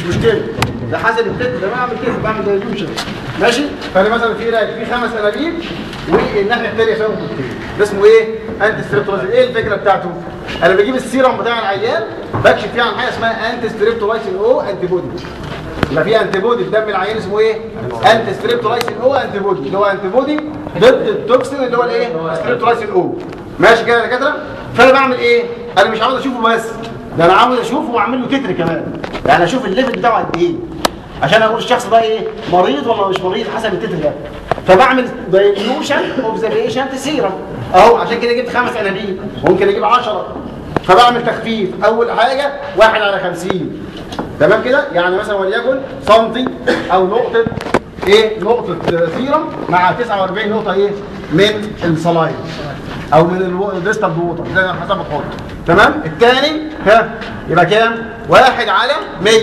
مش مشكله ده حسب التتر ده بعمل كده بعمل دايلوشن ماشي فانا مثلا في راك في خمس انابيب والناحيه الثانيه فيها نقطتين ده اسمه ايه؟ انتي ستريبتولايسين ايه الفكره بتاعته؟ انا بجيب السيرم بتاع العيان بكشف فيه عن حاجه اسمها انتي ستريبتولايسين او انتي بودي يبقى في انتي بودي في دم العيان اسمه ايه؟ انتي ستريبتولايسين او انتي بودي اللي هو انتي بودي ضد التوكسين اللي هو الايه؟ ستريبتولايسين او ماشي كده يا دكاتره؟ فانا بعمل ايه؟ انا مش عاوز اشوفه بس ده انا عاوز اشوفه واعمل له تتر كمان يعني اشوف الليفل بتاعه قد ايه عشان اقول الشخص ده ايه مريض ولا مش مريض حسب التتر ده فبعمل دايلوشن اوف ذا بيشنت سيرم اهو عشان كده جبت خمس انابيب ممكن اجيب 10 فبعمل تخفيف اول حاجه واحد على 50 تمام كده يعني مثلا وليكن سنتي او نقطه ايه نقطه سيرم مع 49 نقطه ايه من الصلايد او من الديستال ووتر ده حسب الخط تمام الثاني ها يبقى كام واحد على 100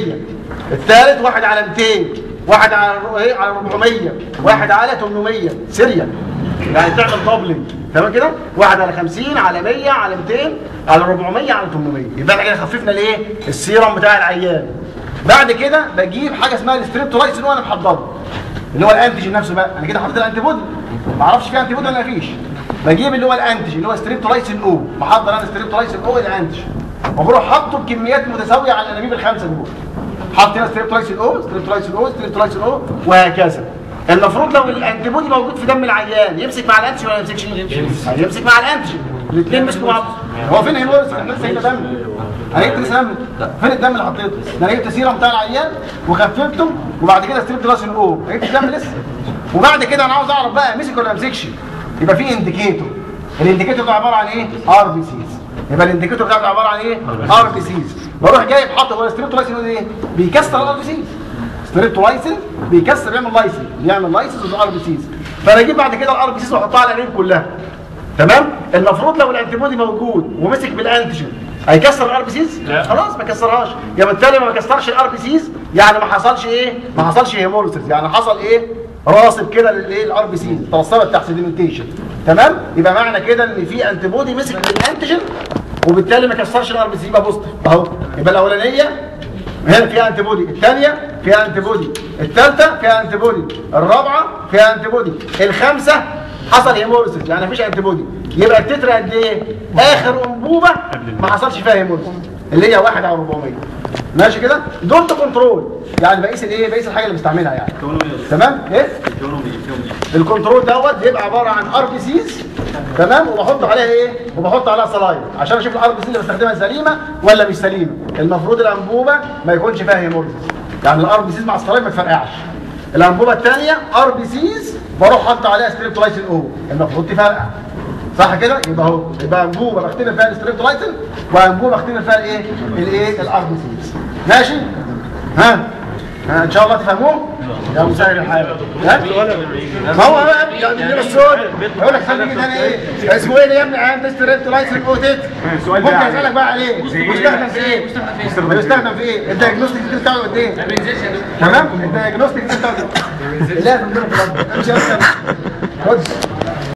الثالث واحد على 200 واحد على ايه على 400 واحد على 800 سيريال يعني تعمل دبلنج تمام كده واحد على 50 على 100 على 200 على 400 على 800 يبقى احنا كده خففنا الايه السيرم بتاع العيان بعد كده بجيب حاجه اسمها الستريبتولايسين وانا محضره اللي هو الانتيجين نفسه بقى انا كده حطيت الانتي بودي ما اعرفش فيه انتي بودي ولا مفيش بجيب اللي هو الانتيجين اللي هو ستريبتولايسين او محضر انا ستريبتولايسين او الانتيجين وبروح حاطه بكميات متساويه على الانابيب الخمسه دول حط هنا ستريبتولايسين او ستريبتولايسين او ستريبتولايسين او وهكذا المفروض لو الانتي بودي موجود في دم العيان يمسك مع الانتيجين ولا ما يمسكش يمسك مع الانتيجين الاثنين مسكوا مع بعض هو فين هيمورس احنا لسه هنا دم انا جبت لسه دم فين الدم اللي حطيته ده انا جبت سيرم بتاع العيان وخففته وبعد كده ستريبتولايسين او ما جبتش دم لسه وبعد كده انا عاوز اعرف بقى مسك ولا ما مسكش يبقى في انديكيتور الانديكيتور ده عباره عن ايه ار بي سيز يبقى الانديكيتور ده عباره عن ايه ار بي سيز بروح جايب حاطط هو ستريبتولايسين ايه بيكسر الار بي سيز ستريبتولايسين بيكسر بيعمل لايسين بيعمل لايسيس للار بي سيز فانا اجيب بعد كده الار بي سيز واحطها على العين كلها تمام المفروض لو الانتي بودي موجود ومسك بالانتيجين هيكسر الار بي سيز خلاص ما كسرهاش يبقى بالتالي ما كسرش الار بي سيز يعني ما حصلش ايه ما حصلش هيموليسيس يعني حصل ايه راسب كده للايه الار بي سيز توصلت تحت سيديمنتيشن تمام يبقى معنى كده ان في انتي بودي مسك بالانتيجين وبالتالي ما كسرش الار بي سي يبقى بوزيتيف اهو يبقى الاولانيه هنا فيها انتي بودي الثانيه فيها انتي بودي الثالثه فيها انتي بودي الرابعه فيها انتي بودي الخامسه حصل هيموريسيس يعني مفيش انتي بودي يبقى التتر قد ايه اخر انبوبه ما حصلش فيها هيموريسيس اللي هي 1 على 400 ماشي كده دول كنترول يعني بقيس الايه بقيس الحاجه اللي بستعملها يعني تمام ايه الكنترول دوت بيبقى عباره عن ار بي سيز تمام وبحط عليها ايه وبحط عليها صلايد عشان اشوف الار بي سي اللي بستخدمها سليمه ولا مش سليمه المفروض الانبوبه ما يكونش فيها هيموريسيس يعني الار بي سيز مع الصلايد ما تفرقعش الانبوبه الثانيه ار بي سيز بروح احط عليها ستريبتولايسين او المفروض تفرقع صح كده يبقى اهو يبقى انبوبه بختبر فيها الستريبتولايسين وانبوبه بختبر فيها الايه الايه الار بي سيز ماشي ها ها ان شاء الله تفهموه يا مسهل الحال ها ما هو بقى يعني السؤال يقول لك خليك ده ايه اسمه ايه يا ابني عند ستريبتولايسين او تيت السؤال ممكن ده اسالك بقى عليه بيستخدم في ايه بيستخدم في ايه الدايجنوستيك بتاعه قد ايه تمام الدايجنوستيك بتاعه لا في البلد. امشي يا أستاذ. خد